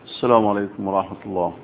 السلام عليكم ورحمة الله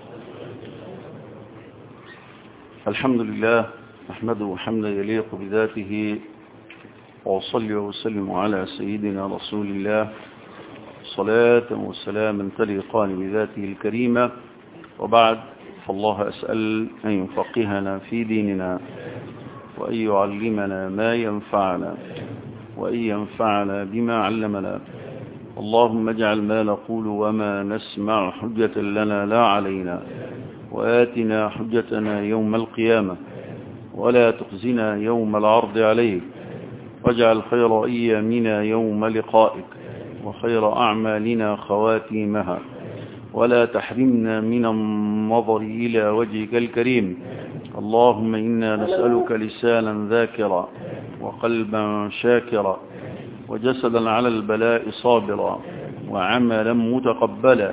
الحمد لله نحمده حمدا يليق بذاته وأصلي وسلم على سيدنا رسول الله صلاة وسلاما تليقان بذاته الكريمة وبعد فالله أسأل أن يفقهنا في ديننا وأن يعلمنا ما ينفعنا وأن ينفعنا بما علمنا اللهم اجعل ما نقول وما نسمع حجة لنا لا علينا وآتنا حجتنا يوم القيامة ولا تخزنا يوم العرض عليك واجعل خير أيامنا يوم لقائك وخير أعمالنا خواتيمها ولا تحرمنا من النظر إلى وجهك الكريم اللهم إنا نسألك لسانا ذاكرا وقلبا شاكرا وجسدا على البلاء صابرا وعملا متقبلا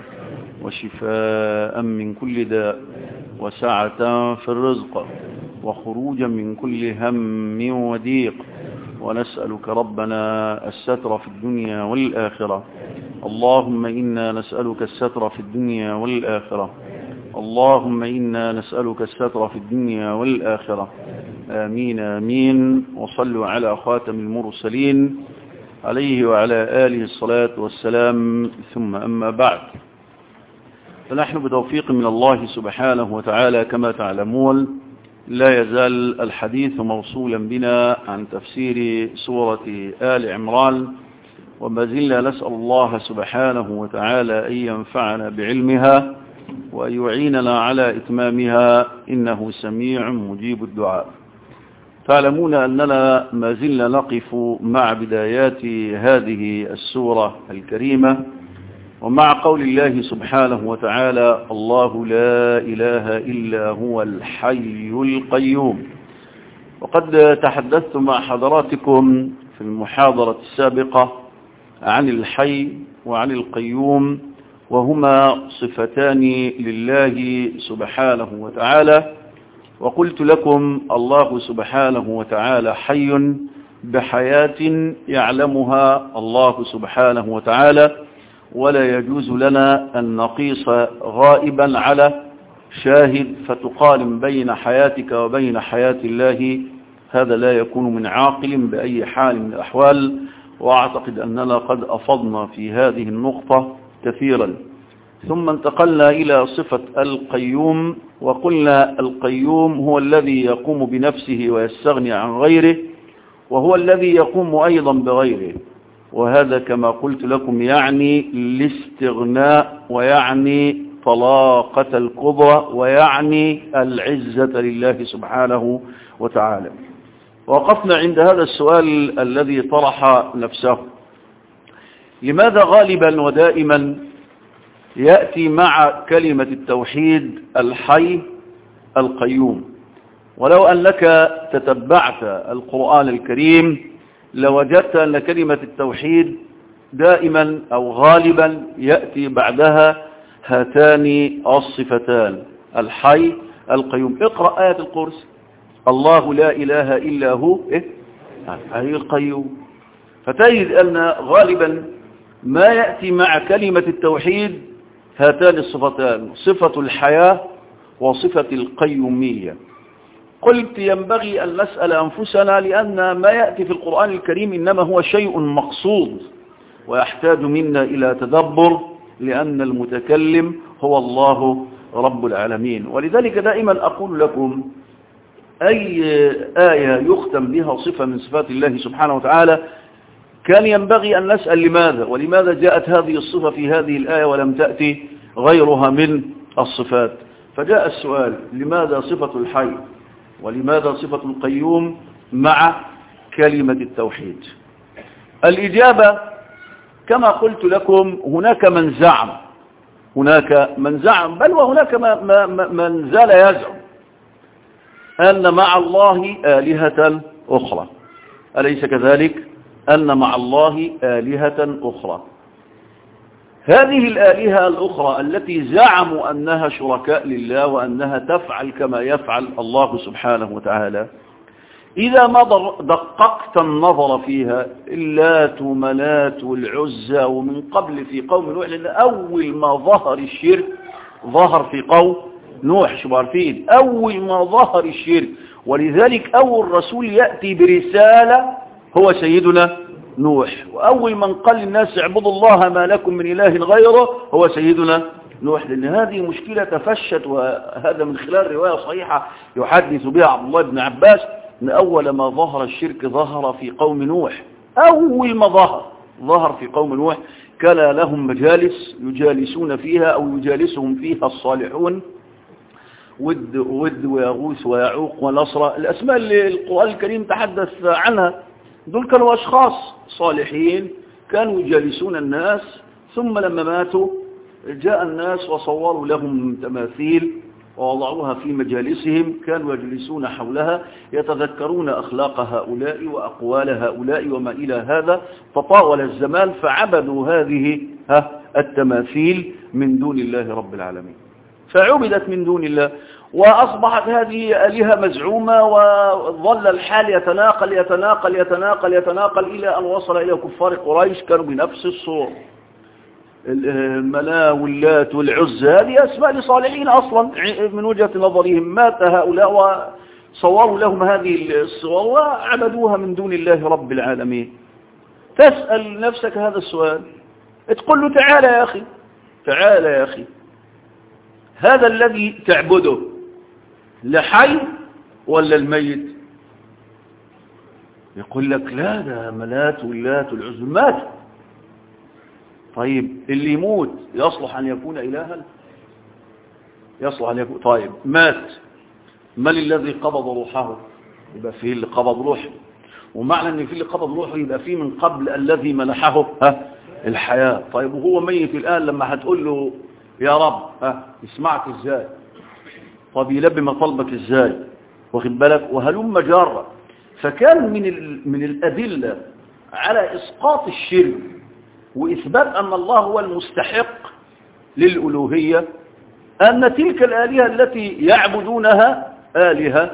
وشفاء من كل داء وسعة في الرزق وخروجا من كل هم وضيق ونسألك ربنا الستر في الدنيا والآخرة اللهم إنا نسألك الستر في الدنيا والآخرة اللهم إنا نسألك الستر في الدنيا والآخرة آمين آمين وصلوا على خاتم المرسلين عليه وعلى آله الصلاة والسلام ثم أما بعد فنحن بتوفيق من الله سبحانه وتعالى كما تعلمون لا يزال الحديث موصولا بنا عن تفسير سورة آل عمران وما زلنا نسأل الله سبحانه وتعالى أن ينفعنا بعلمها وأن يعيننا على إتمامها إنه سميع مجيب الدعاء تعلمون أننا ما زلنا نقف مع بدايات هذه السورة الكريمة ومع قول الله سبحانه وتعالى الله لا إله إلا هو الحي القيوم وقد تحدثت مع حضراتكم في المحاضرة السابقة عن الحي وعن القيوم وهما صفتان لله سبحانه وتعالى وقلت لكم الله سبحانه وتعالى حي بحياة يعلمها الله سبحانه وتعالى ولا يجوز لنا أن نقيس غائبا على شاهد فتقارن بين حياتك وبين حياة الله هذا لا يكون من عاقل بأي حال من الأحوال وأعتقد أننا قد أفضنا في هذه النقطة كثيرا ثم انتقلنا إلى صفة القيوم وقلنا القيوم هو الذي يقوم بنفسه ويستغني عن غيره وهو الذي يقوم أيضا بغيره وهذا كما قلت لكم يعني الاستغناء ويعني طلاقة القدرة ويعني العزة لله سبحانه وتعالى وقفنا عند هذا السؤال الذي طرح نفسه لماذا غالبا ودائما يأتي مع كلمة التوحيد الحي القيوم ولو أنك تتبعت القرآن الكريم لوجدت أن كلمة التوحيد دائما أو غالبا يأتي بعدها هاتان الصفتان الحي القيوم اقرأ آية القرس الله لا إله إلا هو إيه؟ هي القيوم فتجد أن غالبا ما يأتي مع كلمة التوحيد هاتان الصفتان صفة الحياة وصفة القيومية قلت ينبغي أن نسأل أنفسنا لأن ما يأتي في القرآن الكريم إنما هو شيء مقصود ويحتاج منا إلى تدبر لأن المتكلم هو الله رب العالمين ولذلك دائما أقول لكم أي آية يختم بها صفة من صفات الله سبحانه وتعالى كان ينبغي أن نسأل لماذا ولماذا جاءت هذه الصفة في هذه الآية ولم تأتي غيرها من الصفات فجاء السؤال لماذا صفة الحي ولماذا صفة القيوم مع كلمة التوحيد الإجابة كما قلت لكم هناك من زعم هناك من زعم بل وهناك من زال يزعم أن مع الله آلهة أخرى أليس كذلك أن مع الله آلهة أخرى هذه الآلهة الأخرى التي زعموا أنها شركاء لله وأنها تفعل كما يفعل الله سبحانه وتعالى إذا ما دققت النظر فيها اللات ومنات والعزى ومن قبل في قوم نوح لأن أول ما ظهر الشرك ظهر في قوم نوح شو عارفين أول ما ظهر الشرك ولذلك أول رسول يأتي برسالة هو سيدنا نوح وأول من قال للناس اعبدوا الله ما لكم من إله غيره هو سيدنا نوح لأن هذه مشكلة تفشت وهذا من خلال رواية صحيحة يحدث بها عبد الله بن عباس أن أول ما ظهر الشرك ظهر في قوم نوح أول ما ظهر ظهر في قوم نوح كان لهم مجالس يجالسون فيها أو يجالسهم فيها الصالحون ود ود ويغوث ويعوق ونصر الأسماء اللي القرآن الكريم تحدث عنها دول كانوا أشخاص صالحين كانوا يجالسون الناس ثم لما ماتوا جاء الناس وصوروا لهم تماثيل ووضعوها في مجالسهم كانوا يجلسون حولها يتذكرون أخلاق هؤلاء وأقوال هؤلاء وما إلى هذا فطاول الزمان فعبدوا هذه التماثيل من دون الله رب العالمين فعبدت من دون الله وأصبحت هذه آلهة مزعومة وظل الحال يتناقل يتناقل يتناقل يتناقل إلى أن وصل إلى كفار قريش كانوا بنفس الصور الملا واللات والعزى هذه أسماء لصالحين أصلا من وجهة نظرهم مات هؤلاء وصوروا لهم هذه الصور وعبدوها من دون الله رب العالمين تسأل نفسك هذا السؤال تقول له تعالى يا أخي تعالى يا أخي هذا الذي تعبده لحي ولا الميت يقول لك لا ده ملات ولات والعز مات طيب اللي يموت يصلح أن يكون إلها يصلح أن يكون طيب مات من الذي قبض روحه يبقى فيه اللي قبض روحه ومعنى ان فيه اللي قبض روحه يبقى فيه من قبل الذي منحه ها الحياة طيب وهو ميت الآن لما هتقول له يا رب ها يسمعك ازاي طب يلبي مطالبك ازاي واخد بالك وهلم جارة فكان من من الأدلة على إسقاط الشرك وإثبات أن الله هو المستحق للألوهية أن تلك الآلهة التي يعبدونها آلهة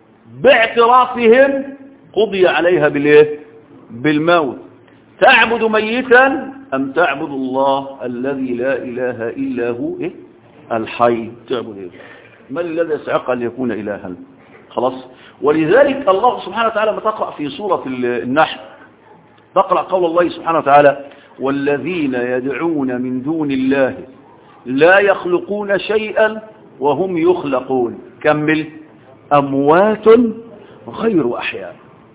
باعترافهم قضي عليها بالإيه؟ بالموت تعبد ميتا أم تعبد الله الذي لا إله إلا هو إيه؟ الحي تعبد إيه؟ من الذي يسعق أن يكون إلها خلاص ولذلك الله سبحانه وتعالى ما تقرأ في سورة النحل تقرأ قول الله سبحانه وتعالى والذين يدعون من دون الله لا يخلقون شيئا وهم يخلقون كمل أموات غير أحياء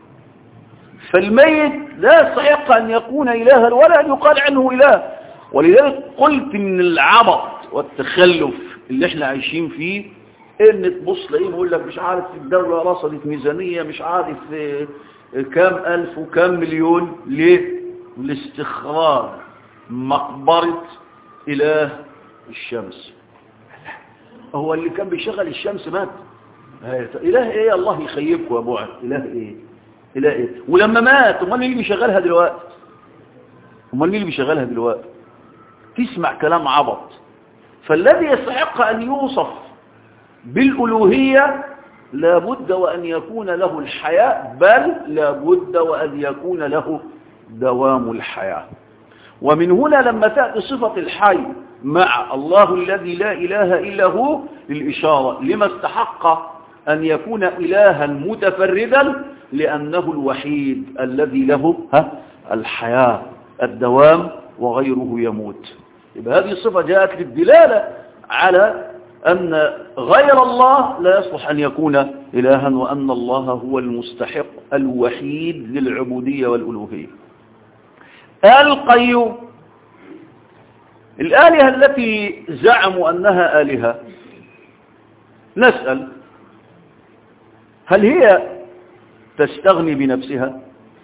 فالميت لا يستحق أن يكون إلها ولا أن يقال عنه إله ولذلك قلت من العبط والتخلف اللي احنا عايشين فيه ان تبص لاقيه يقول لك مش عارف الدولة رصدت ميزانية مش عارف كام ألف وكام مليون ليه لاستخراج مقبرة إله الشمس هو اللي كان بيشغل الشمس مات إله إيه الله يخيبكم يا أبو عبد إله إيه إله إيه ولما مات امال مين اللي بيشغلها دلوقتي امال مين اللي بيشغلها دلوقتي تسمع كلام عبط فالذي يستحق أن يوصف بالألوهية لابد وأن يكون له الحياة بل لابد وأن يكون له دوام الحياة ومن هنا لما تأتي صفة الحي مع الله الذي لا إله إلا هو للإشارة لما استحق أن يكون إلها متفردا لأنه الوحيد الذي له ها الحياة الدوام وغيره يموت يبقى هذه الصفة جاءت للدلالة على أن غير الله لا يصلح أن يكون إلها وأن الله هو المستحق الوحيد للعبودية والألوهية القيوم الآلهة التي زعموا أنها آلهة نسأل هل هي تستغني بنفسها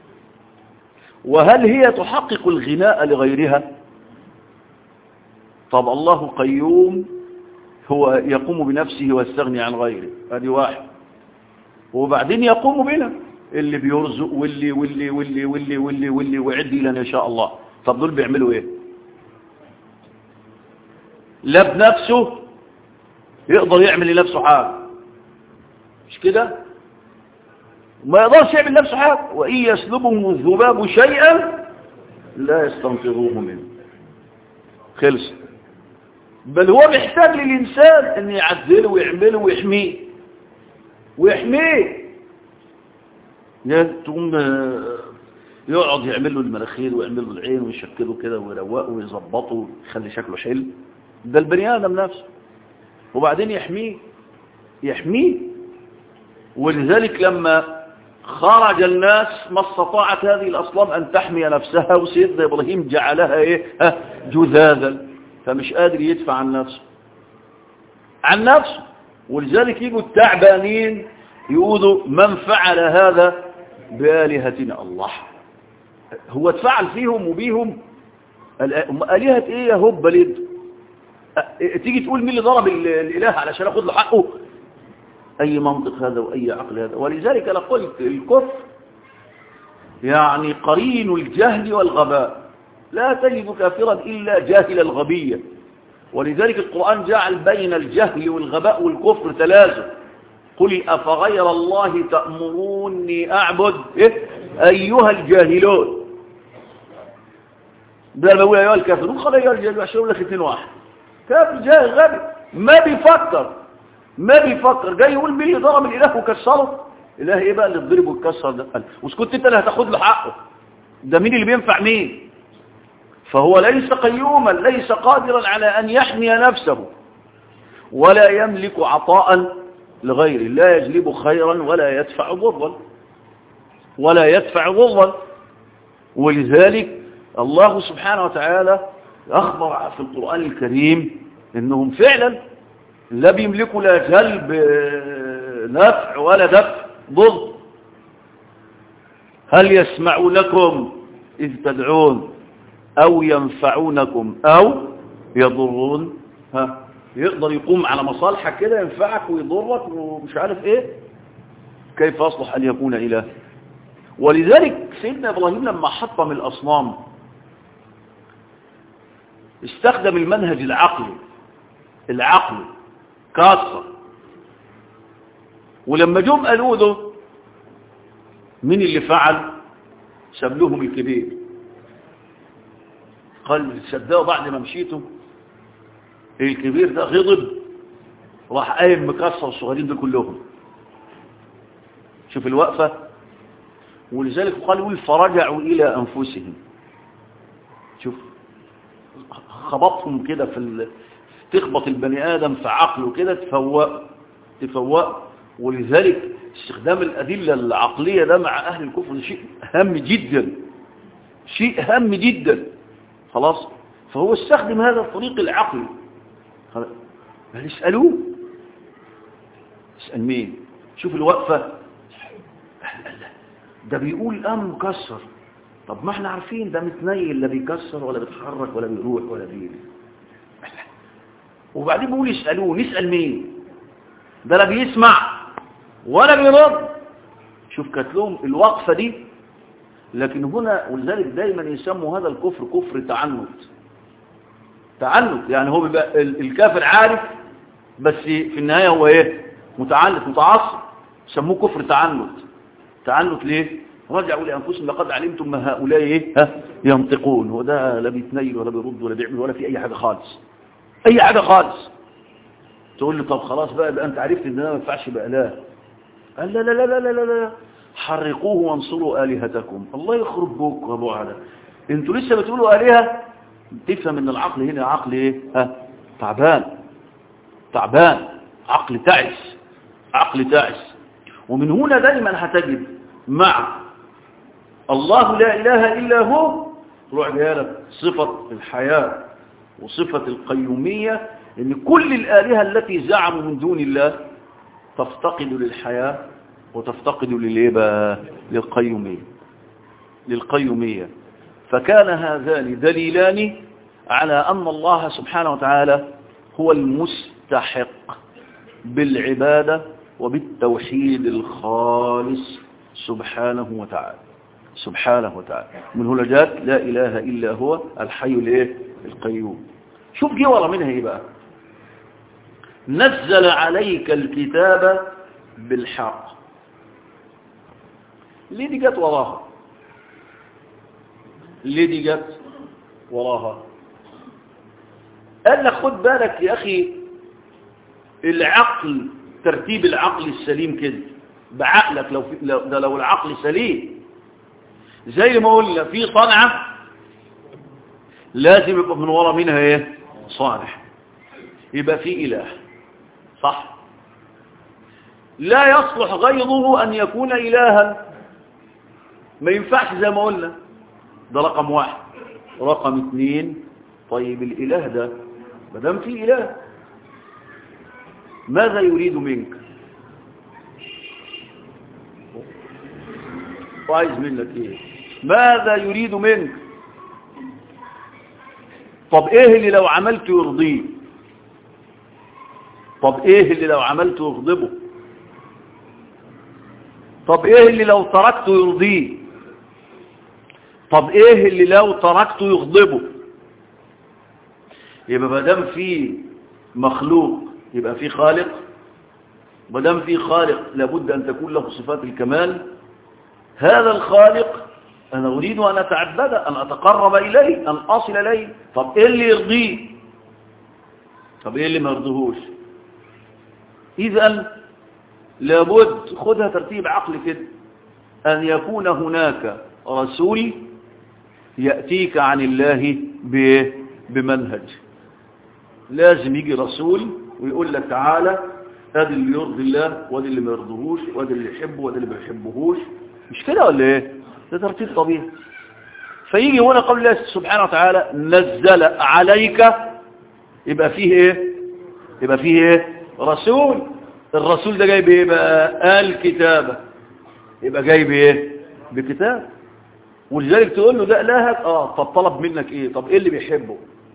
وهل هي تحقق الغناء لغيرها طب الله قيوم هو يقوم بنفسه ويستغني عن غيره هذه واحد وبعدين يقوم بنا اللي بيرزق واللي واللي واللي واللي واللي واللي وعدي لنا ان شاء الله طب دول بيعملوا ايه لا بنفسه يقدر يعمل لنفسه حاجه مش كده ما يقدرش يعمل نفسه حاجة وإن يسلبهم الذباب شيئا لا يستنقذوه منه خلص بل هو محتاج للإنسان أن يعدله ويعمله ويحميه ويحميه تقوم يقعد يعمل له المناخير ويعمل له العين ويشكله كده ويروقه ويظبطه ويخلي شكله حلو ده البني آدم نفسه وبعدين يحميه يحميه ولذلك لما خرج الناس ما استطاعت هذه الأصنام أن تحمي نفسها وسيدنا إبراهيم جعلها إيه جذاذا فمش قادر يدفع عن نفسه عن نفسه ولذلك يجوا التعبانين يقولوا من فعل هذا بآلهتنا الله هو اتفعل فيهم وبيهم آلهة ايه يا هب لد تيجي تقول مين اللي ضرب الإله علشان أخذ له حقه أي منطق هذا وأي عقل هذا ولذلك أنا قلت الكفر يعني قرين الجهل والغباء لا تجد كافرا إلا جاهل الغبية ولذلك القرآن جعل بين الجهل والغباء والكفر تلازم قل أفغير الله تأمروني أعبد إيه؟ أيها الجاهلون ده لما أقول أيها الكافرون قال أيها الجاهلون عشان أقول لك اثنين واحد كافر جاهل غبي ما بيفكر ما بيفكر جاي يقول مين اللي ضرب الإله وكسره إله إيه بقى اللي تضرب وتكسر ده قال واسكت أنت اللي هتاخد له حقه ده مين اللي بينفع مين فهو ليس قيوما ليس قادرا على أن يحمي نفسه ولا يملك عطاء لغيره لا يجلب خيرا ولا يدفع ضرا ولا يدفع ضرا ولذلك الله سبحانه وتعالى أخبر في القرآن الكريم إنهم فعلا لا بيملكوا لا جلب نفع ولا دفع ضر هل يسمعونكم إذ تدعون أو ينفعونكم أو يضرون ها يقدر يقوم على مصالحك كده ينفعك ويضرك ومش عارف ايه كيف يصلح أن يكون إله ولذلك سيدنا إبراهيم لما حطم الأصنام استخدم المنهج العقلي العقل كاسر ولما جم قالوا له مين اللي فعل ساب لهم الكبير قال صدقوا بعد ما مشيتوا الكبير ده غضب راح قايم مكسر الصغيرين دول كلهم شوف الوقفة ولذلك قال يقول فرجعوا إلى أنفسهم شوف خبطهم كده في ال... تخبط البني آدم في عقله كده تفوق تفوق ولذلك استخدام الأدلة العقلية ده مع أهل الكفر شيء هام جدا شيء هام جدا خلاص فهو استخدم هذا الطريق العقلي هل اسألوه اسأل مين شوف الوقفة ده بيقول قام مكسر طب ما احنا عارفين ده متنيل لا بيكسر ولا بيتحرك ولا بيروح ولا بيجي وبعدين بيقول يسألوه نسأل مين ده لا بيسمع ولا بيرد شوف كانت لهم الوقفة دي لكن هنا ولذلك دايما يسموا هذا الكفر كفر تعنت تعنت يعني هو بيبقى الكافر عارف بس في النهاية هو ايه متعنت متعصب سموه كفر تعنت تعنت ليه رجعوا لأنفسهم لقد علمتم ما هؤلاء ايه ها ينطقون هو ده لا بيتنيل ولا بيرد ولا بيعمل ولا في اي حاجة خالص اي حاجة خالص تقول لي طب خلاص بقى, بقى انت عرفت ان انا ما ينفعش بقى لا قال لا لا لا لا لا لا حرقوه وانصروا آلهتكم الله يخرب بوك يا ابو علا انتوا لسه بتقولوا آلهة تفهم ان العقل هنا عقل ايه ها تعبان تعبان عقل تعس عقل تعس ومن هنا دايما هتجد مع الله لا اله الا هو روح لك صفة الحياة وصفة القيومية ان كل الآلهة التي زعموا من دون الله تفتقد للحياة وتفتقد للإيه بقى للقيومية للقيومية فكان هذان دليلان على أن الله سبحانه وتعالى هو المستحق بالعبادة وبالتوحيد الخالص سبحانه وتعالى سبحانه وتعالى من هنا جاءت لا إله إلا هو الحي الايه القيوم شوف جه ورا منها ايه بقى نزل عليك الكتاب بالحق ليه دي جت وراها ليه دي جت وراها قال لك خد بالك يا أخي العقل ترتيب العقل السليم كده بعقلك لو, في لو ده لو العقل سليم زي ما قلنا في صنعة لازم يبقى من ورا منها ايه صالح يبقى في إله صح لا يصلح غيره أن يكون إلها ما ينفعش زي ما قلنا ده رقم واحد رقم اثنين طيب الإله ده ما دام في إله ماذا يريد منك وعايز منك ايه ماذا يريد منك طب ايه اللي لو عملت يرضيه طب ايه اللي لو عملت يغضبه طب ايه اللي لو تركته يرضيه طب ايه اللي لو تركته يغضبه يبقى ما دام في مخلوق يبقى في خالق ما دام في خالق لابد ان تكون له صفات الكمال هذا الخالق انا اريد ان اتعبد ان اتقرب اليه ان اصل اليه طب ايه اللي يرضيه طب ايه اللي ما يرضيهوش اذا لابد خدها ترتيب عقل كده ان يكون هناك رسول يأتيك عن الله بمنهج لازم يجي رسول ويقول لك تعالى ادي اللي يرضي الله وادي اللي ما يرضيهوش وادي اللي يحبه وادي اللي ما يحبهوش مش كده ولا ايه ده ترتيب طبيعي فيجي هنا قول الله سبحانه وتعالى نزل عليك يبقى فيه ايه يبقى فيه ايه رسول الرسول ده جاي بايه بقى الكتابه يبقى جاي بايه بكتاب ولذلك تقول له ده الهك اه طب طلب منك ايه طب ايه اللي بيحبه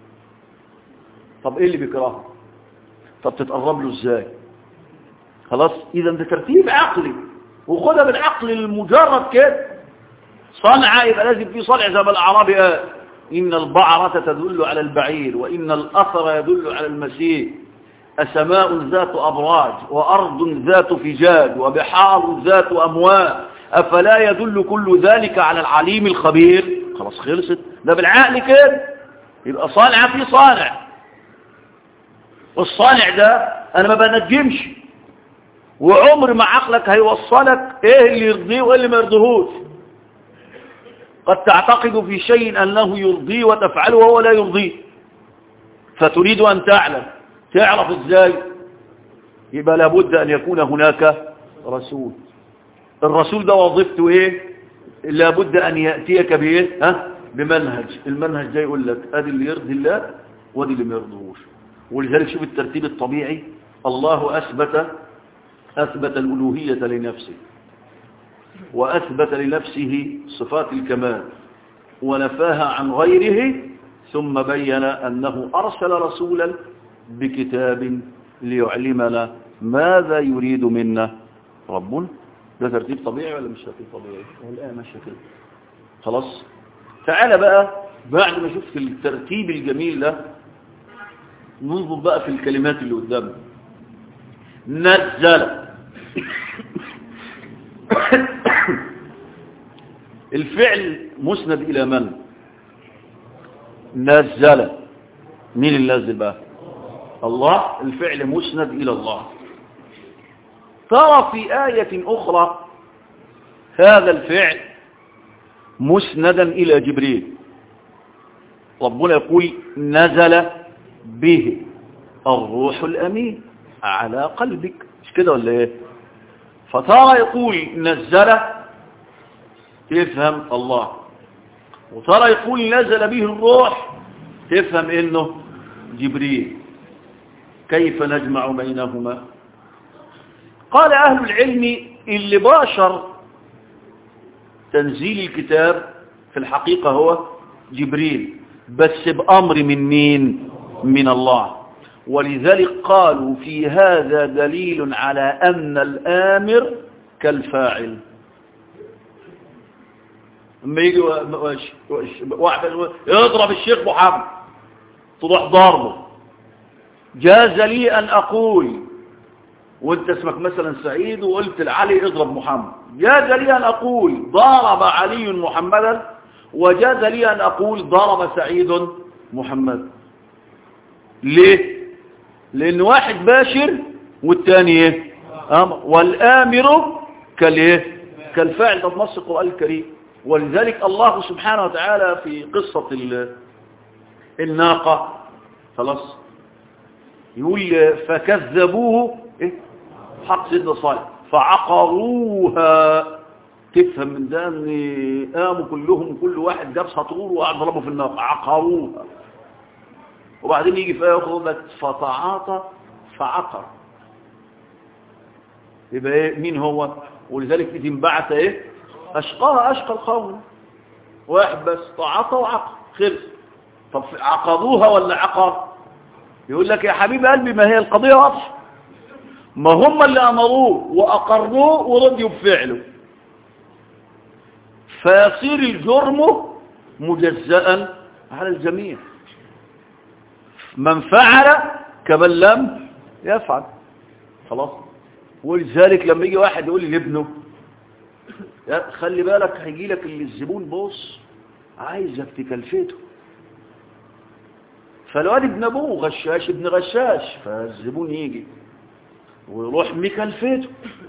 طب ايه اللي بيكرهه طب تتقرب له ازاي خلاص اذا ده ترتيب عقلي وخدها بالعقل المجرد كده صنعة يبقى لازم في صنع زي ما الاعرابي قال ان البعرة تدل على البعير وان الاثر يدل على المسيح أسماء ذات أبراج وأرض ذات فجاج وبحار ذات أمواج أفلا يدل كل ذلك على العليم الخبير خلاص خلصت ده بالعقل كده يبقى صانع في صانع والصانع ده أنا ما بنجمش وعمر ما عقلك هيوصلك ايه اللي يرضيه وايه اللي ما يرضيهوش قد تعتقد في شيء أنه يرضيه وتفعله وهو لا يرضيه فتريد أن تعلم تعرف ازاي يبقى لابد أن يكون هناك رسول الرسول ده وظيفته ايه لابد أن يأتيك بايه ها بمنهج المنهج ده يقول لك ادي اللي يرضي الله وادي اللي ما يرضيهوش ولذلك شوف الترتيب الطبيعي الله أثبت أثبت الألوهية لنفسه وأثبت لنفسه صفات الكمال ونفاها عن غيره ثم بين أنه أرسل رسولا بكتاب ليعلمنا ماذا يريد منا ربنا ده ترتيب طبيعي ولا مش ترتيب طبيعي الآن ماشي كده خلاص تعالى بقى بعد ما شفت الترتيب الجميل ده ننظر بقى في الكلمات اللي قدامنا نزل الفعل مسند إلى من نزل مين اللي نزل بقى الله الفعل مسند إلى الله ترى في آية أخرى هذا الفعل مسندا إلى جبريل ربنا يقول نزل به الروح الأمين على قلبك مش كده ولا ايه فترى يقول نزل تفهم الله وترى يقول نزل به الروح تفهم انه جبريل كيف نجمع بينهما قال أهل العلم اللي باشر تنزيل الكتاب في الحقيقة هو جبريل بس بأمر من مين من الله ولذلك قالوا في هذا دليل على أن الآمر كالفاعل لما يجي واحد يضرب الشيخ محمد تروح ضربه جاز لي أن أقول وانت اسمك مثلا سعيد وقلت لعلي اضرب محمد جاز لي ان اقول ضرب علي محمدا وجاز لي ان اقول ضرب سعيد محمد ليه لان واحد باشر والتاني ايه امر والامر كالايه كالفاعل ده نص القران الكريم ولذلك الله سبحانه وتعالى في قصه الناقه خلاص يقول فكذبوه إيه؟ حق سيدنا صالح فعقروها تفهم من ده ان قاموا كلهم كل واحد جاب سطور وقعد ضربه في النار عقروها وبعدين يجي في ايه اخرى فتعاطى فعقر يبقى ايه مين هو ولذلك دي انبعث ايه اشقاها اشقى القوم واحد بس تعاطى وعقر خلص طب عقروها ولا عقر يقول لك يا حبيب قلبي ما هي القضية واضحة ما هم اللي أمروه وأقروه ورضيوا بفعله فيصير الجرم مجزاء على الجميع من فعل كمن لم يفعل خلاص ولذلك لما يجي واحد يقول لابنه خلي بالك هيجي لك اللي الزبون بص عايزك تكلفته فالواد ابن ابوه غشاش ابن غشاش فالزبون يجي ويروح مكلفته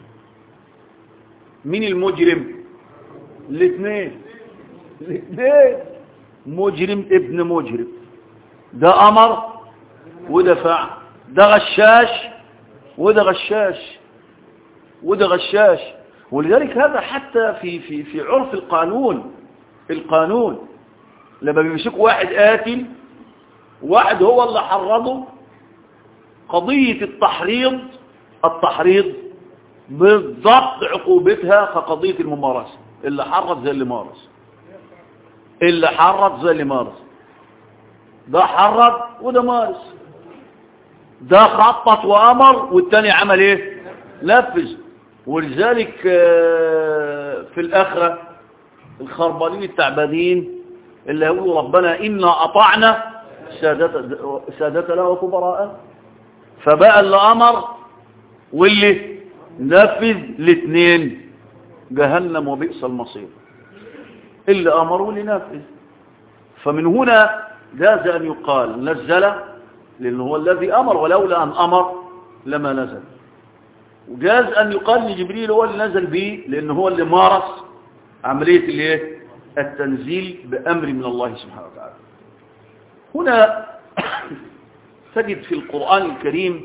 مين المجرم الاثنين الاثنين مجرم ابن مجرم ده امر وده فعل ده غشاش وده غشاش وده غشاش ولذلك هذا حتى في في في عرف القانون القانون لما بيمسكوا واحد قاتل واحد هو اللي حرضه قضية التحريض التحريض بالضبط عقوبتها كقضية الممارسة اللي حرض زي اللي مارس اللي حرض زي اللي مارس ده حرض وده مارس ده خطط وامر والتاني عمل ايه نفذ ولذلك في الاخرة الخربانين التعبانين اللي يقولوا ربنا إنا أطعنا سادتنا وكبراء فبقى اللي أمر واللي نفذ الاثنين جهنم وبئس المصير اللي أمر واللي نفذ فمن هنا جاز أن يقال نزل لأنه هو الذي أمر ولولا أن أمر لما نزل وجاز أن يقال لجبريل هو اللي نزل به لأنه هو اللي مارس عملية الايه التنزيل بأمر من الله سبحانه وتعالى هنا تجد في القرآن الكريم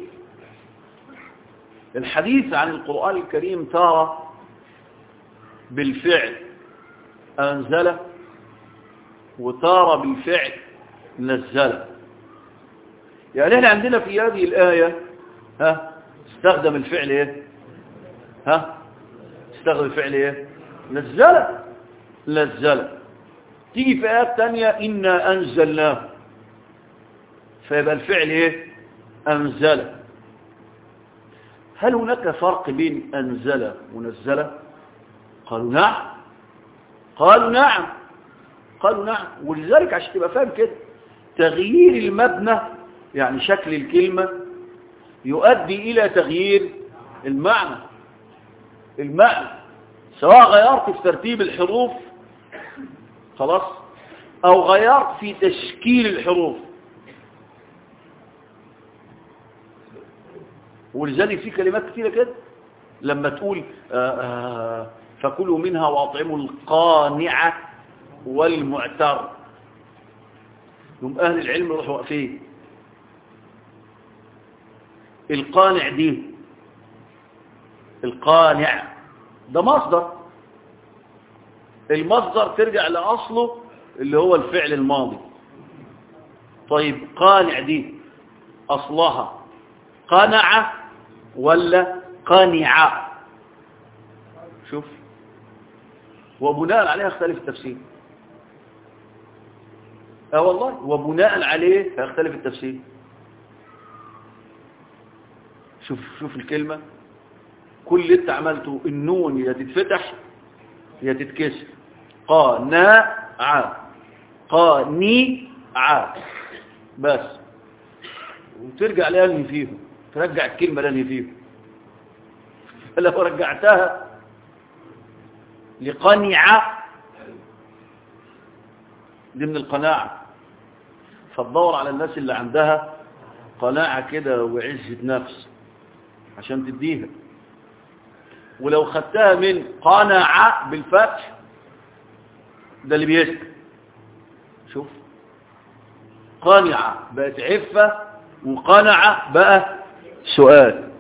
الحديث عن القرآن الكريم تارة بالفعل أنزل وتارة بالفعل نزل يعني احنا عندنا في هذه الآية ها استخدم الفعل ايه ها استخدم الفعل ايه نزل نزل تيجي في آيات تانية إنا أنزلناه فيبقى الفعل ايه أنزل هل هناك فرق بين أنزل ونزل قالوا نعم قالوا نعم قالوا نعم ولذلك عشان تبقى فاهم كده تغيير المبنى يعني شكل الكلمة يؤدي إلى تغيير المعنى المعنى سواء غيرت في ترتيب الحروف خلاص أو غيرت في تشكيل الحروف ولذلك في كلمات كثيرة كده لما تقول آآ آآ فكلوا منها واطعموا القانعة والمعتر يوم أهل العلم يروحوا واقفين القانع دي القانع ده مصدر المصدر ترجع لأصله اللي هو الفعل الماضي طيب قانع دي أصلها قنع ولا قانع شوف وبناء عليها اختلف التفسير اه والله وبناء عليه هيختلف التفسير شوف شوف الكلمة كل اللي انت عملته النون يا تتفتح يا تتكسر قانع قانع بس وترجع لانهي فيهم ترجع الكلمة لانهي فيهم فلو رجعتها لقنع دي من القناعة فتدور على الناس اللي عندها قناعة كده وعزة نفس عشان تديها ولو خدتها من قناعة بالفتح ده اللي بيسكت شوف قانعة بقت عفة وقنعة بقى سؤال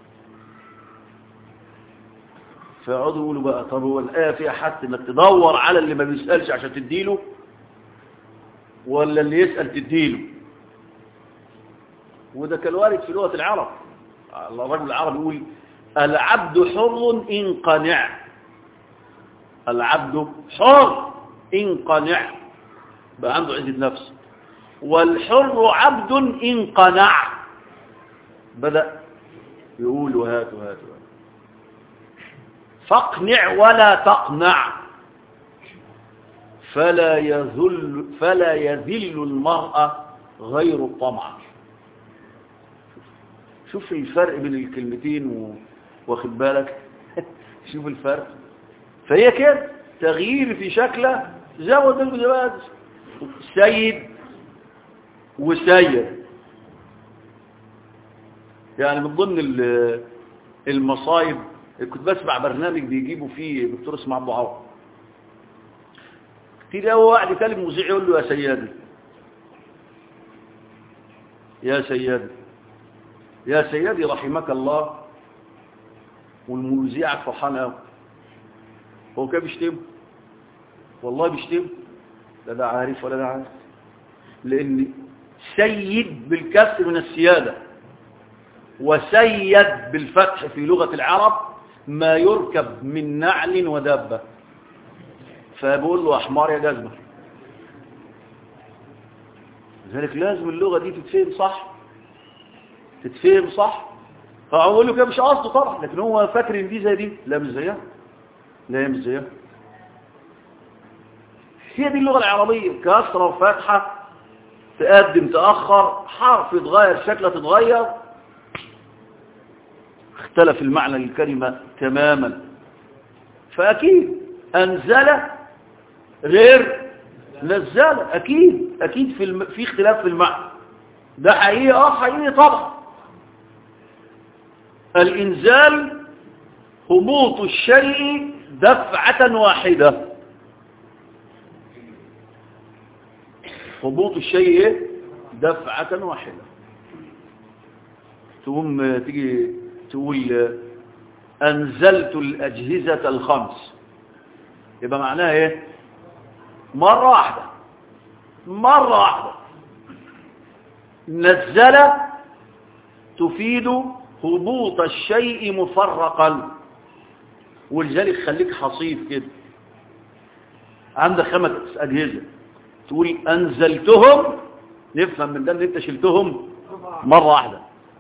فيقعدوا يقولوا بقى طب هو الآية فيها حتى انك تدور على اللي ما بيسألش عشان تديله ولا اللي يسأل تديله وده كان وارد في لغة العرب الرجل العربي يقول العبد حر إن قنع العبد حر إن قنع بقى عنده عزة نفس والحر عبد إن قنع بدأ يقول وهات وهات وهات فاقنع ولا تقنع فلا يذل فلا يذل المرأة غير الطمع شوف الفرق بين الكلمتين و... واخد بالك شوف الفرق فهي كده تغيير في شكله زود الجواز سيد وسيد يعني من ضمن المصايب كنت بسمع برنامج بيجيبوا فيه دكتور اسمه عبد عوض كتير قوي واحد يكلم مذيع يقول له يا سيدي يا سيدي يا سيدي رحمك الله والمذيع فرحان قوي هو كان بيشتم والله بيشتم لا ده عارف ولا ده عارف لان سيد بالكسر من السياده وسيد بالفتح في لغه العرب ما يركب من نعل ودابة فبقول له أحمر يا جزمة لذلك لازم اللغة دي تتفهم صح تتفهم صح فأقول له كده مش قصده طبعا لكن هو فاكر ان دي زي دي لا مش زيها لا هي مش زيها هي دي اللغة العربية كسرة وفتحة تقدم تأخر حرف يتغير شكله تتغير اختلف المعنى للكلمة تماما فأكيد أنزل غير نزل أكيد أكيد في, الم... في اختلاف في المعنى ده حقيقي اه حقيقي طبعا الإنزال هبوط الشيء دفعة واحدة هبوط الشيء دفعة واحدة تقوم تيجي تقول أنزلت الأجهزة الخمس يبقى معناها إيه مرة واحدة مرة واحدة نزل تفيد هبوط الشيء مفرقا ولذلك خليك حصيف كده عندك خمس أجهزة تقول أنزلتهم نفهم من ده ان انت شلتهم مرة واحدة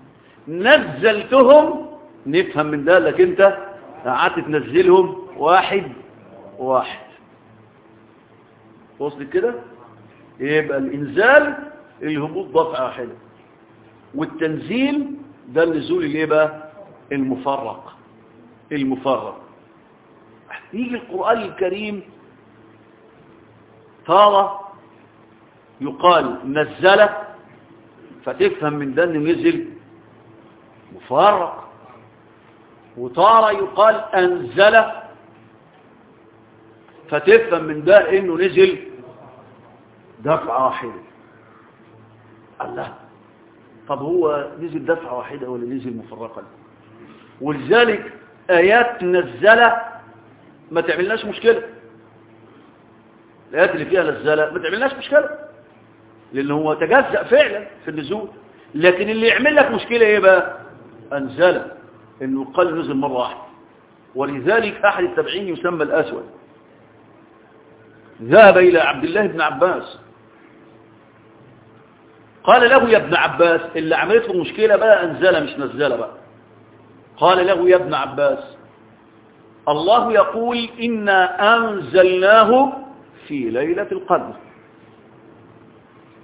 نزلتهم نفهم من ده لك انت قعدت تنزلهم واحد واحد وصلت كده يبقى الانزال الهبوط دفعه واحده والتنزيل ده النزول اللي بقى المفرق المفرق يجي القرآن الكريم ترى يقال نزل فتفهم من ده انه نزل مفرق وتارة يقال أنزل فتفهم من ده انه نزل دفعة واحدة الله طب هو نزل دفعة واحدة ولا نزل مفرقا ولذلك آيات نزلة ما تعملناش مشكلة الآيات اللي فيها نزلة ما تعملناش مشكلة لأن هو تجزأ فعلا في النزول لكن اللي يعمل لك مشكلة ايه بقى أنزل انه قال نزل مرة واحدة ولذلك أحد التابعين يسمى الأسود ذهب إلى عبد الله بن عباس قال له يا ابن عباس اللي عملته مشكلة بقى أنزل مش نزل بقى قال له يا ابن عباس الله يقول إنا أنزلناه في ليلة القدر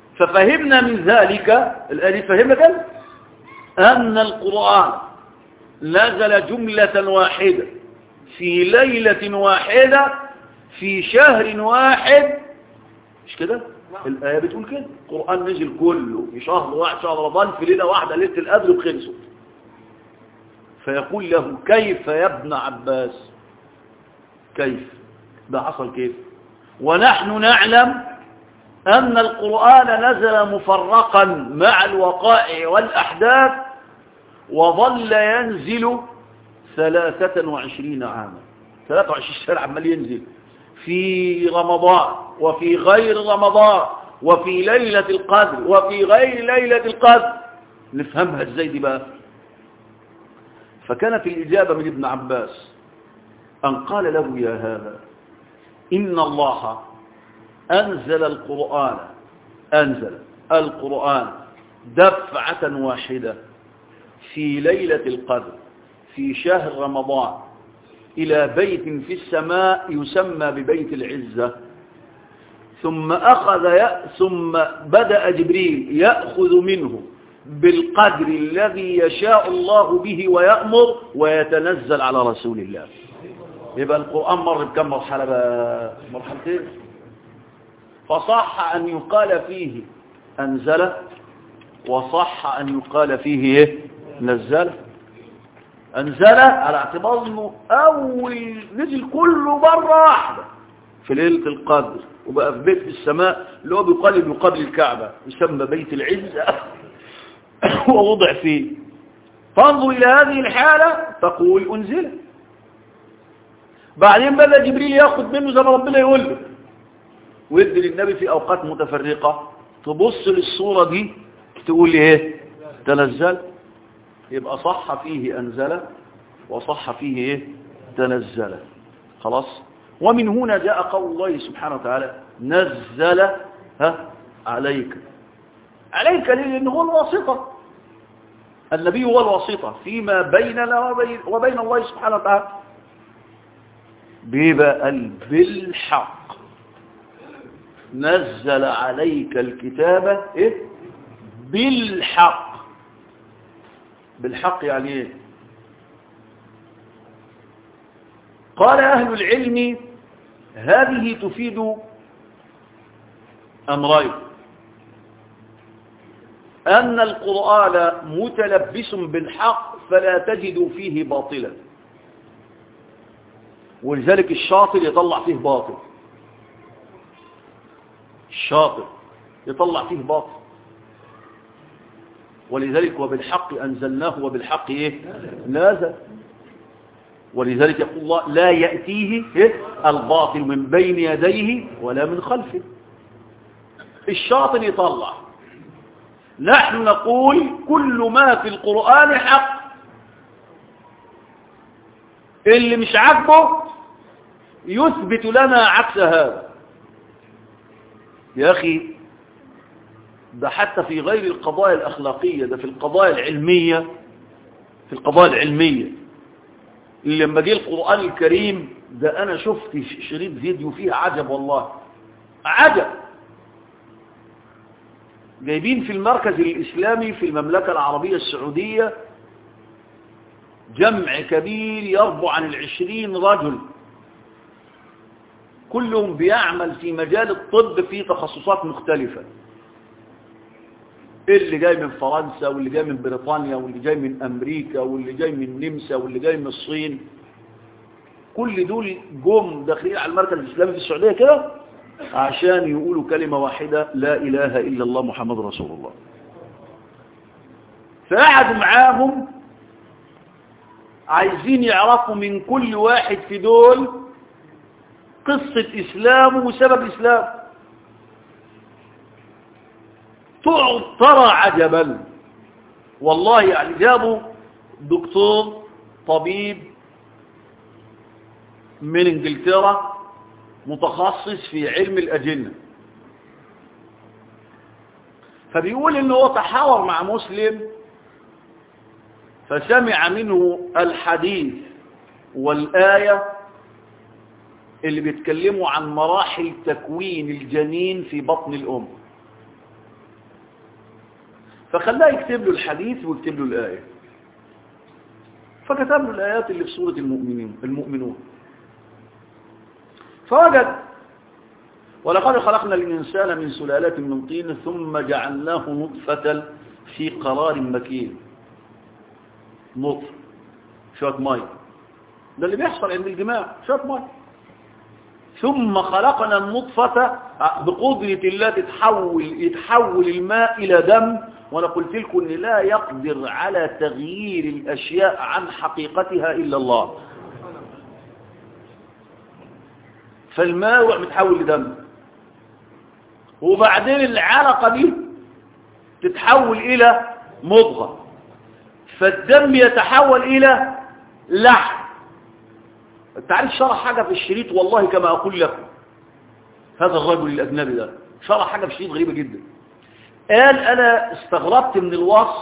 ففهمنا من ذلك الآن فهمنا كده أن القرآن نزل جملة واحدة في ليلة واحدة في شهر واحد مش كده الآية بتقول كده القرآن نزل كله في شهر واحد شهر رمضان في ليلة واحدة ليلة القدر بخلصه فيقول له كيف يا ابن عباس كيف ده حصل كيف ونحن نعلم أن القرآن نزل مفرقا مع الوقائع والأحداث وظل ينزل ثلاثة وعشرين عاما ثلاثة وعشرين سنة عمال ينزل في رمضان وفي غير رمضان وفي ليلة القدر وفي غير ليلة القدر نفهمها ازاي دي بقى فكانت الإجابة من ابن عباس أن قال له يا هذا إن الله أنزل القرآن أنزل القرآن دفعة واحدة في ليلة القدر في شهر رمضان إلى بيت في السماء يسمى ببيت العزة ثم أخذ ي... ثم بدأ جبريل يأخذ منه بالقدر الذي يشاء الله به ويأمر ويتنزل على رسول الله يبقى القرآن مر بكم مرحلة بقى مرحلتين فصح أن يقال فيه أنزل وصح أن يقال فيه إيه؟ نزل أنزل على اعتبار أنه أول نزل كله مرة واحدة في ليلة القدر وبقى في بيت في السماء اللي هو بيقال يقابل الكعبة يسمى بيت العزة ووضع فيه فانظر إلى هذه الحالة تقول أنزل بعدين بدأ جبريل ياخد منه زي ما ربنا يقول له ويدي للنبي في أوقات متفرقة تبص للصورة دي تقول لي ايه تنزل يبقى صح فيه أنزل وصح فيه ايه تنزل خلاص ومن هنا جاء قول الله سبحانه وتعالى نزل ها عليك عليك لأنه هو الواسطة النبي هو الواسطة فيما بيننا وبين, وبين الله سبحانه وتعالى بيبقى بالحق نزل عليك الكتاب إيه؟ بالحق بالحق يعني ايه قال أهل العلم هذه تفيد أمرين أن القرآن متلبس بالحق فلا تجد فيه باطلا ولذلك الشاطر يطلع فيه باطل الشاطر يطلع فيه باطل ولذلك وبالحق أنزلناه وبالحق إيه نازل ولذلك يقول الله لا يأتيه إيه؟ الباطل من بين يديه ولا من خلفه الشاطر يطلع نحن نقول كل ما في القرآن حق اللي مش عاجبه يثبت لنا عكس هذا يا أخي ده حتى في غير القضايا الأخلاقية ده في القضايا العلمية في القضايا العلمية اللي لما جه القرآن الكريم ده أنا شفت شريط فيديو فيه عجب والله عجب جايبين في المركز الإسلامي في المملكة العربية السعودية جمع كبير يربو عن العشرين رجل كلهم بيعمل في مجال الطب في تخصصات مختلفة اللي جاي من فرنسا واللي جاي من بريطانيا واللي جاي من أمريكا واللي جاي من النمسا واللي جاي من الصين كل دول جم داخلين على المركز الإسلامي في السعودية كده عشان يقولوا كلمة واحدة لا إله إلا الله محمد رسول الله فقعدوا معاهم عايزين يعرفوا من كل واحد في دول قصة إسلامه وسبب إسلامه ترى عجبا والله يعني جابوا دكتور طبيب من انجلترا متخصص في علم الأجنة فبيقول انه هو تحاور مع مسلم فسمع منه الحديث والآية اللي بيتكلموا عن مراحل تكوين الجنين في بطن الأم فخلاه يكتب له الحديث ويكتب له الآية فكتب له الآيات اللي في سورة المؤمنين المؤمنون فوجد ولقد خلقنا الإنسان من سلالة من طين ثم جعلناه نطفة في قرار مكين نطف شوية مي ده اللي بيحصل عند الجماع شوية مي ثم خلقنا النطفة بقدرة الله تتحول يتحول الماء إلى دم وأنا قلت لكم إن لا يقدر على تغيير الأشياء عن حقيقتها إلا الله فالماء يروح متحول لدم وبعدين العلقة دي تتحول إلى مضغة فالدم يتحول إلى لحم تعرف شرح حاجة في الشريط والله كما أقول لكم هذا الرجل الأجنبي ده شرح حاجة في الشريط غريبة جدا قال أنا استغربت من الوصف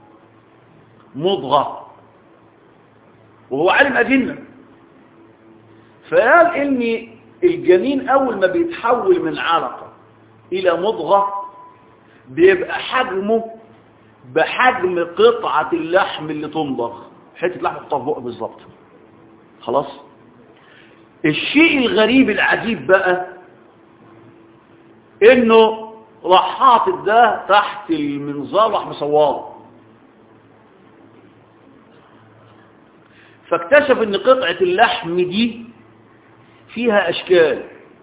مضغة وهو عالم أجنة فقال إن الجنين أول ما بيتحول من علقة إلى مضغة بيبقى حجمه بحجم قطعة اللحم اللي تمضغ حتة لحم تحطها في بقه بالظبط خلاص الشيء الغريب العجيب بقى انه راح حاطط ده تحت المنظار راح مصوره فاكتشف ان قطعة اللحم دي فيها اشكال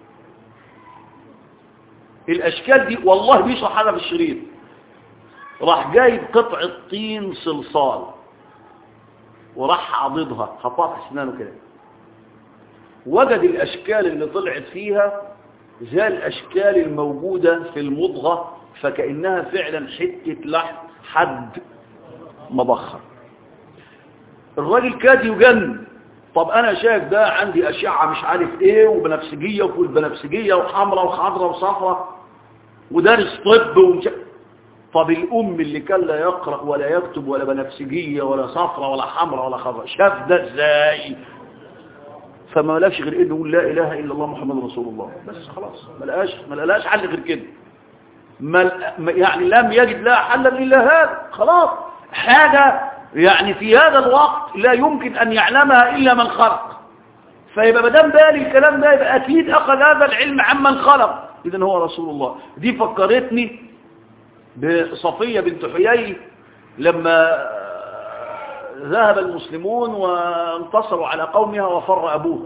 الاشكال دي والله بيشرح هذا في الشريط راح جايب قطعة طين صلصال وراح عضدها حطها في اسنانه كده وجد الاشكال اللي طلعت فيها زي الاشكال الموجودة في المضغة فكأنها فعلا حتة لحم حد مبخر الراجل كاد يجن طب انا شايف ده عندي اشعة مش عارف ايه وبنفسجية وفول بنفسجية وحمرة وخضرة وصفرة ودارس طب ومش طب الام اللي كان لا يقرأ ولا يكتب ولا بنفسجية ولا صفرة ولا حمرة ولا خضرة شاف ده ازاي فما لقاش غير انه يقول لا اله الا الله محمد رسول الله بس خلاص ما لقاش ما لقاش حل غير كده ما يعني لم يجد لها حلا الا هذا خلاص حاجه يعني في هذا الوقت لا يمكن ان يعلمها الا من خلق فيبقى ما دام بالي الكلام ده يبقى اكيد اخذ هذا العلم عمن خلق اذا هو رسول الله دي فكرتني بصفيه بنت حيي لما ذهب المسلمون وانتصروا على قومها وفر أبوها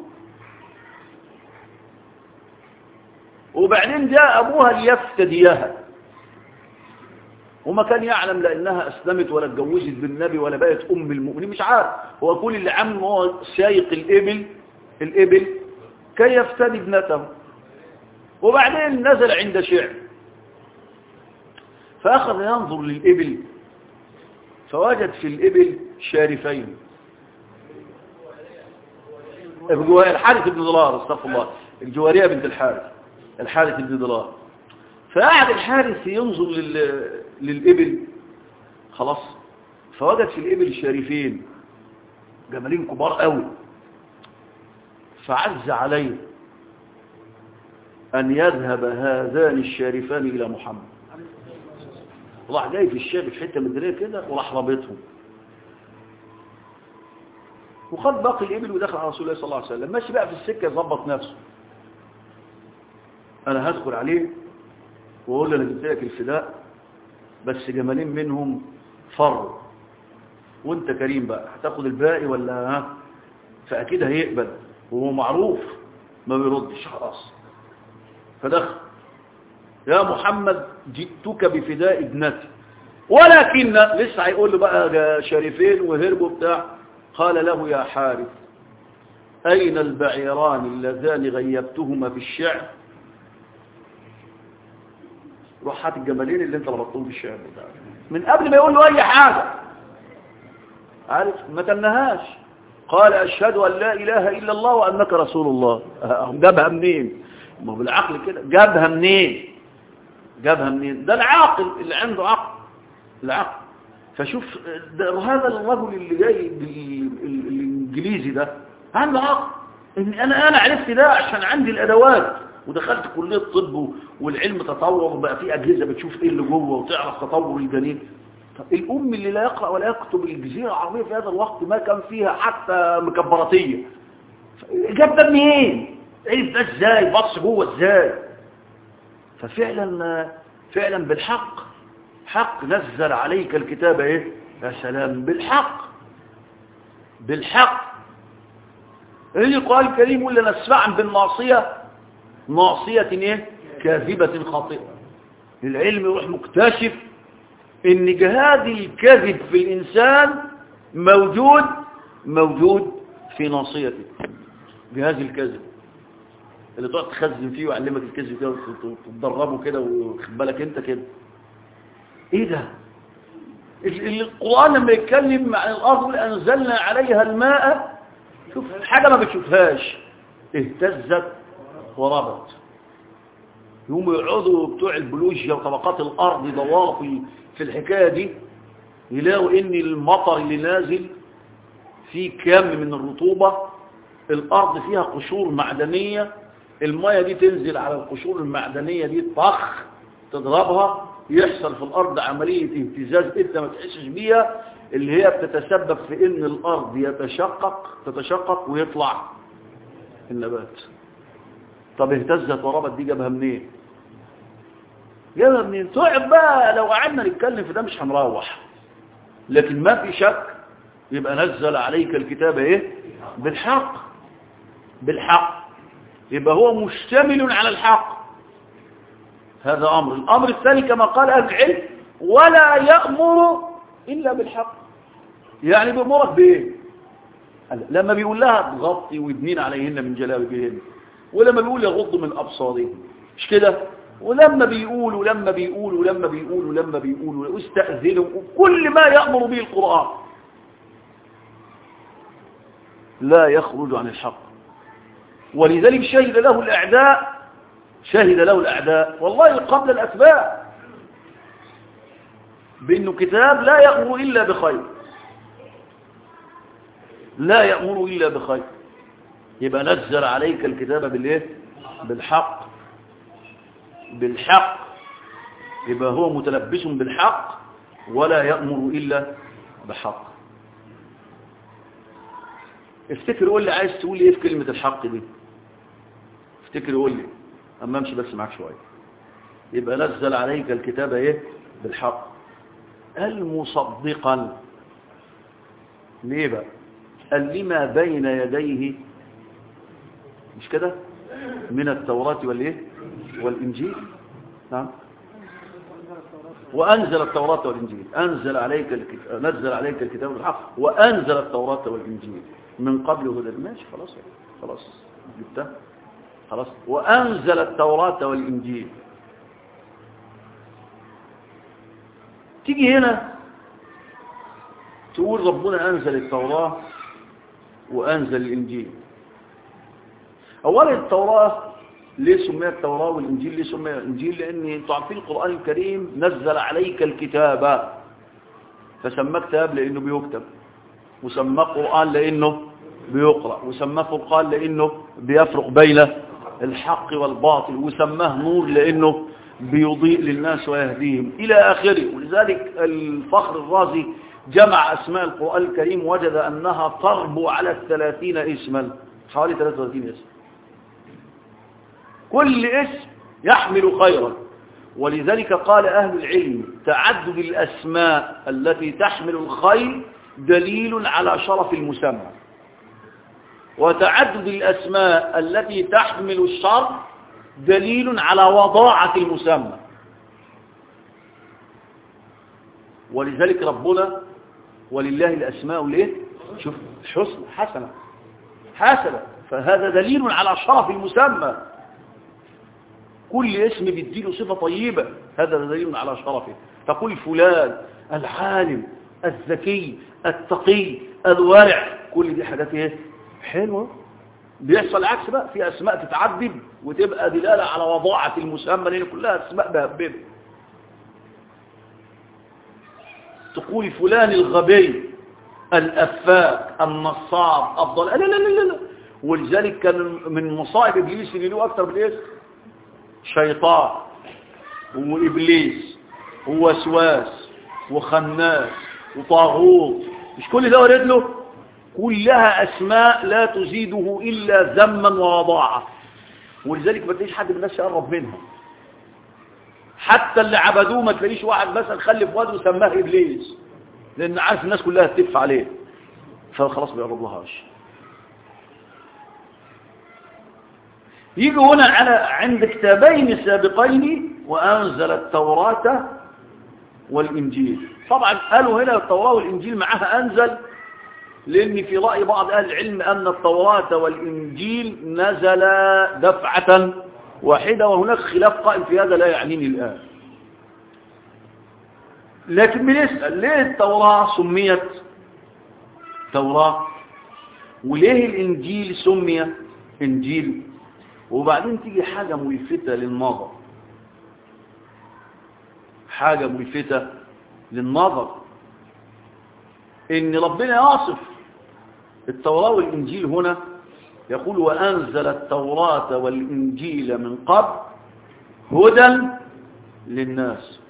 وبعدين جاء أبوها ليفتديها وما كان يعلم لأنها أسلمت ولا اتجوزت بالنبي ولا بقت أم المؤمنين مش عارف هو كل اللي عمله هو سايق الإبل الإبل كي يفتدي ابنته وبعدين نزل عند شعر فأخذ ينظر للإبل فوجد في الإبل شارفين الحارث بن دولار استغفر الله الجوارية بنت الحارث الحارث بن دولار فقعد الحارث ينظر لل... للإبل خلاص فوجد في الإبل الشارفين جمالين كبار قوي فعز عليه أن يذهب هذان الشارفان إلى محمد راح جاي في الشارف في حته مدريه كده وراح رابطهم وخد باقي الابل ودخل على رسول الله صلى الله عليه وسلم ماشي بقى في السكه يظبط نفسه انا هدخل عليه واقول له انا جبت لك الفداء بس جمالين منهم فروا وانت كريم بقى هتاخد الباقي ولا ها فاكيد هيقبل وهو معروف ما بيردش خلاص فدخل يا محمد جئتك بفداء ابنتي ولكن لسه هيقول له بقى شريفين وهربوا بتاع قال له يا حارث أين البعيران اللذان غيبتهما في الشعر روح هات الجمالين اللي انت ربطتهم في الشعر بتاع من قبل ما يقول له أي حاجة عارف ما تنهاش قال أشهد أن لا إله إلا الله وأنك رسول الله جابها منين ما بالعقل كده جابها منين جابها منين ده العاقل اللي عنده عقل العقل فشوف هذا الرجل اللي جاي الانجليزي ده عنده عقل ان انا انا عرفت ده عشان عندي الادوات ودخلت كليه طب والعلم تطور وبقى في اجهزه بتشوف ايه اللي جوه وتعرف تطور الجنين طب الأم اللي لا يقرأ ولا يكتب الجزيرة العربية في هذا الوقت ما كان فيها حتى مكبراتية جاب ده منين؟ عرف ده ازاي؟ بص جوه ازاي؟ ففعلا فعلا بالحق حق نزل عليك الكتاب ايه؟ يا سلام بالحق بالحق ايه القرآن الكريم يقول لنا نسمعا بالناصية ناصية ايه؟ كاذبة خاطئة العلم يروح مكتشف ان جهاد الكذب في الانسان موجود موجود في ناصيته جهاز الكذب اللي تقعد تخزن فيه ويعلمك الكذب كده وتدربه كده وخد بالك انت كده ايه ده القرآن لما يتكلم عن الارض انزلنا عليها الماء شوف حاجة ما بتشوفهاش اهتزت وربت يقوموا يقعدوا بتوع البلوجيا وطبقات الارض يدوروا في في الحكايه دي يلاقوا ان المطر اللي نازل فيه كم من الرطوبه الارض فيها قشور معدنيه الميه دي تنزل على القشور المعدنيه دي طخ تضربها يحصل في الارض عمليه اهتزاز انت ما تحسش بيها اللي هي بتتسبب في ان الارض يتشقق تتشقق ويطلع النبات طب اهتزت وربت دي جابها منين جابها منين تقعد بقى لو قعدنا نتكلم في ده مش هنروح لكن ما في شك يبقى نزل عليك الكتاب ايه بالحق بالحق يبقى هو مشتمل على الحق هذا امر الامر الثاني كما قال اهل العلم ولا يأمر الا بالحق يعني بيأمرك بايه لما بيقول لها تغطي ويبنين عليهن من جلابيبهن ولما بيقول يغض من أبصارهم مش كده ولما بيقول ولما بيقول ولما بيقول ولما بيقول واستأذنوا وكل ما يأمر به القرآن لا يخرج عن الحق ولذلك شهد له الأعداء شهد له الأعداء والله قبل الأتباع بأنه كتاب لا يأمر إلا بخير لا يأمر إلا بخير يبقى نزل عليك الكتاب بالايه بالحق بالحق يبقى هو متلبس بالحق ولا يأمر إلا بحق افتكر قول لي عايز تقول ايه في كلمة الحق دي افتكر قول لي اما امشي بس معاك شوية يبقى نزل عليك الكتاب ايه بالحق المصدقا ليه بقى قال لما بين يديه مش كده من التوراة والايه والانجيل نعم وانزل التوراة والانجيل انزل عليك الكتاب نزل عليك الكتاب بالحق وانزل التوراة والانجيل من قبل هدى ماشي خلاص خلاص جبتها خلاص وانزل التوراة والانجيل تيجي هنا تقول ربنا انزل التوراة وانزل الانجيل اولا التوراة ليه سميت التوراة والإنجيل ليه سميت الإنجيل لأن انتوا عارفين القرآن الكريم نزل عليك الكتاب فسماه كتاب لأنه بيكتب وسماه قرآن لأنه بيقرأ وسماه فرقان لأنه بيفرق بين الحق والباطل وسماه نور لأنه بيضيء للناس ويهديهم إلى آخره ولذلك الفخر الرازي جمع أسماء القرآن الكريم وجد أنها تربو على الثلاثين اسما حوالي 33 اسم كل اسم يحمل خيرا ولذلك قال أهل العلم تعدد الأسماء التي تحمل الخير دليل على شرف المسمى وتعدد الأسماء التي تحمل الشر دليل على وضاعة المسمى ولذلك ربنا ولله الأسماء ليه شوف حسن حسنة حسنة فهذا دليل على شرف المسمى كل اسم بيديله صفة طيبة هذا دليل على شرفه تقول فلان العالم الذكي التقي الورع كل دي حاجات ايه حلوة بيحصل عكس بقى في اسماء تتعدد وتبقى دلالة على وضاعة المسمى لان كلها اسماء مهببة تقول فلان الغبي الافاك النصاب افضل لا لا لا لا ولذلك كان من مصائب ابليس اللي له اكتر بالاسم شيطان وإبليس ووسواس وخناس وطاغوت مش كل ده ورد له كلها أسماء لا تزيده إلا ذما ووضاعة ولذلك ما تلاقيش حد من الناس يقرب منها حتى اللي عبدوه ما تلاقيش واحد مثلا خلف واد وسماه إبليس لأن عارف الناس كلها تتف عليه فخلاص ما يقرب لهاش يجي هنا على عند كتابين سابقين وأنزل التوراة والإنجيل طبعا قالوا هنا التوراة والإنجيل معها أنزل لأن في رأي بعض أهل العلم أن التوراة والإنجيل نزلا دفعة واحدة وهناك خلاف قائم في هذا لا يعنيني الآن لكن بنسأل ليه التوراة سميت توراة وليه الإنجيل سمي إنجيل وبعدين تيجي حاجة ملفتة للنظر حاجة ملفتة للنظر ان ربنا يصف التوراة والإنجيل هنا يقول وأنزل التوراة والإنجيل من قبل هدى للناس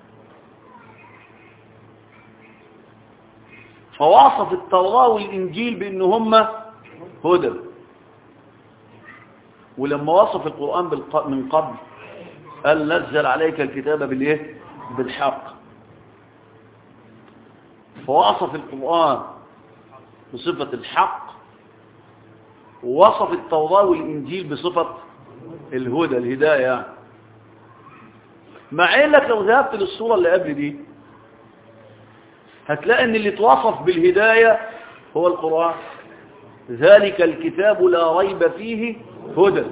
فوصف التوراة والإنجيل بأن هم هدى ولما وصف القرآن من قبل قال نزل عليك الكتاب بالإيه؟ بالحق فوصف القرآن بصفة الحق ووصف التوراة والإنجيل بصفة الهدى الهداية مع انك لو ذهبت للصورة اللي قبل دي هتلاقي ان اللي توصف بالهداية هو القرآن ذلك الكتاب لا ريب فيه هدى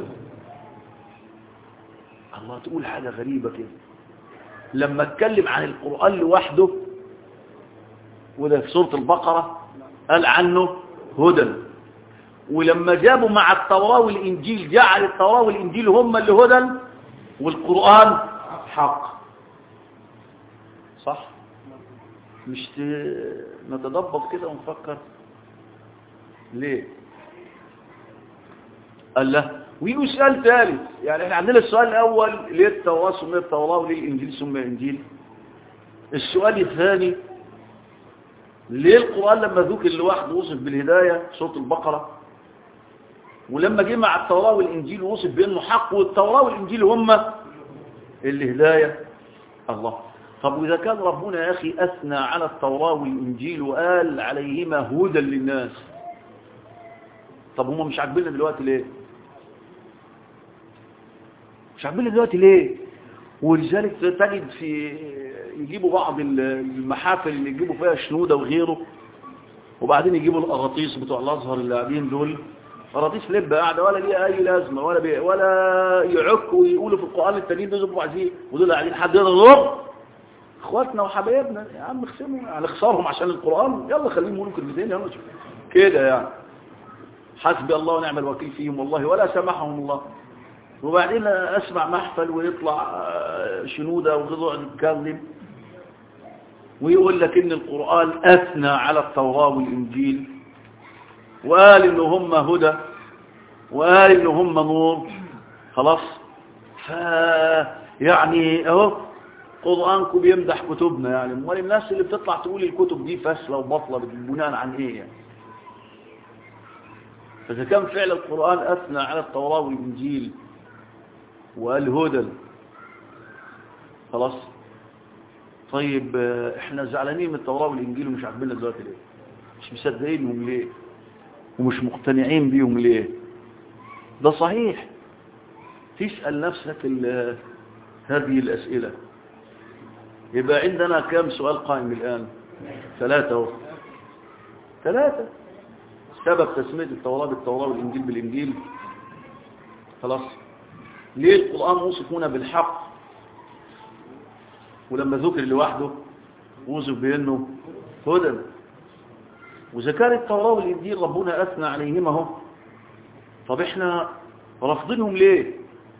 الله تقول حاجة غريبة كده لما اتكلم عن القرآن لوحده وده في سورة البقرة قال عنه هدى ولما جابوا مع التوراة والإنجيل جعل التوراة والإنجيل هم اللي هدى والقرآن حق صح مش ت... نتدبر كده ونفكر ليه قال له ويجوا سؤال ثالث يعني احنا عندنا السؤال الأول ليه التوراة سميت التوراة وليه الإنجيل سمي إنجيل السؤال الثاني ليه القرآن لما ذكر لوحده وصف بالهداية سورة البقرة ولما جه مع التوراة والإنجيل وصف بأنه حق والتوراة والإنجيل هم الهداية الله طب وإذا كان ربنا يا أخي أثنى على التوراة والإنجيل وقال عليهما هدى للناس طب هم مش عاجبيننا دلوقتي ليه مش عاجبيننا دلوقتي ليه ولذلك تجد في يجيبوا بعض المحافل اللي يجيبوا فيها شنودة وغيره وبعدين يجيبوا الأغاطيس بتوع الأزهر اللي قاعدين دول أغاطيس لبة قاعدة ولا ليها أي لازمة ولا بي ولا يعك ويقولوا في القرآن التانيين دول زبوا عزيز ودول قاعدين حد يضرب اخواتنا وحبايبنا يا عم اخسرهم يعني اخسرهم عشان القرآن يلا خليهم يقولوا كلمتين يلا شوف كده يعني حسبي الله ونعم الوكيل فيهم والله ولا سمحهم الله وبعدين اسمع محفل ويطلع شنودة ويقعد يتكلم ويقول لك ان القرآن اثنى على التوراة والانجيل وقال ان هم هدى وقال ان هم نور خلاص ف يعني اهو قرآنكم بيمدح كتبنا يعني امال الناس اللي بتطلع تقول الكتب دي فاشله وبطله بناء عن ايه يعني فاذا كان فعل القرآن اثنى على التوراة والانجيل وقال هدى خلاص طيب احنا زعلانين من التوراة والانجيل ومش عاجبيننا دلوقتي ليه مش مصدقينهم ليه ومش مقتنعين بيهم ليه ده صحيح تسأل نفسك هذه الأسئلة يبقى عندنا كم سؤال قائم الآن ثلاثة اهو ثلاثة سبب تسمية التوراة بالتوراة والإنجيل بالإنجيل خلاص ليه القرآن وصف هنا بالحق ولما ذكر لوحده وصف بأنه هدى وذكر التوراة والإنجيل ربنا أثنى عليهما هم طب احنا رافضينهم ليه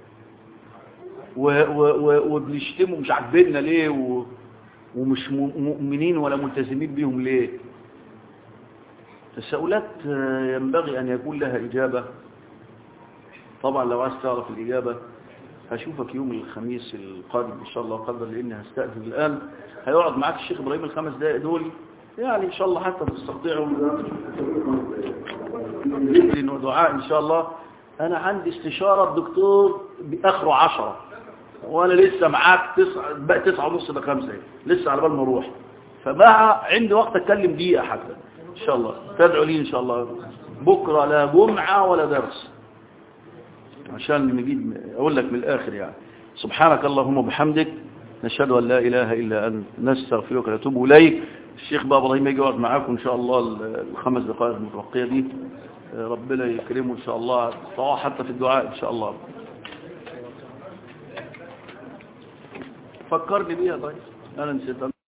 وبنشتموا مش عاجبيننا ليه و... ومش مؤمنين ولا ملتزمين بيهم ليه تساؤلات ينبغي أن يكون لها إجابة طبعا لو عايز تعرف الإجابة هشوفك يوم الخميس القادم إن شاء الله قدر لأني هستأذن الآن هيقعد معاك الشيخ إبراهيم الخمس دقائق دول يعني إن شاء الله حتى تستطيعوا ذكر ودعاء إن شاء الله أنا عندي استشارة الدكتور بآخره عشرة وأنا لسه معاك تسعة بقى تسعة ونص لخمسة لسه على بال ما أروح فبقى عندي وقت أتكلم دقيقة حتى إن شاء الله تدعو لي إن شاء الله بكرة لا جمعة ولا درس عشان نجيب أقول لك من الآخر يعني سبحانك اللهم وبحمدك نشهد أن لا إله إلا أنت نستغفرك ونتوب إليك الشيخ بقى إبراهيم يجي يقعد معاكم إن شاء الله الخمس دقائق المتبقية دي ربنا يكرمه إن شاء الله طبعا حتى في الدعاء إن شاء الله فكرني بيها طيب أنا نسيت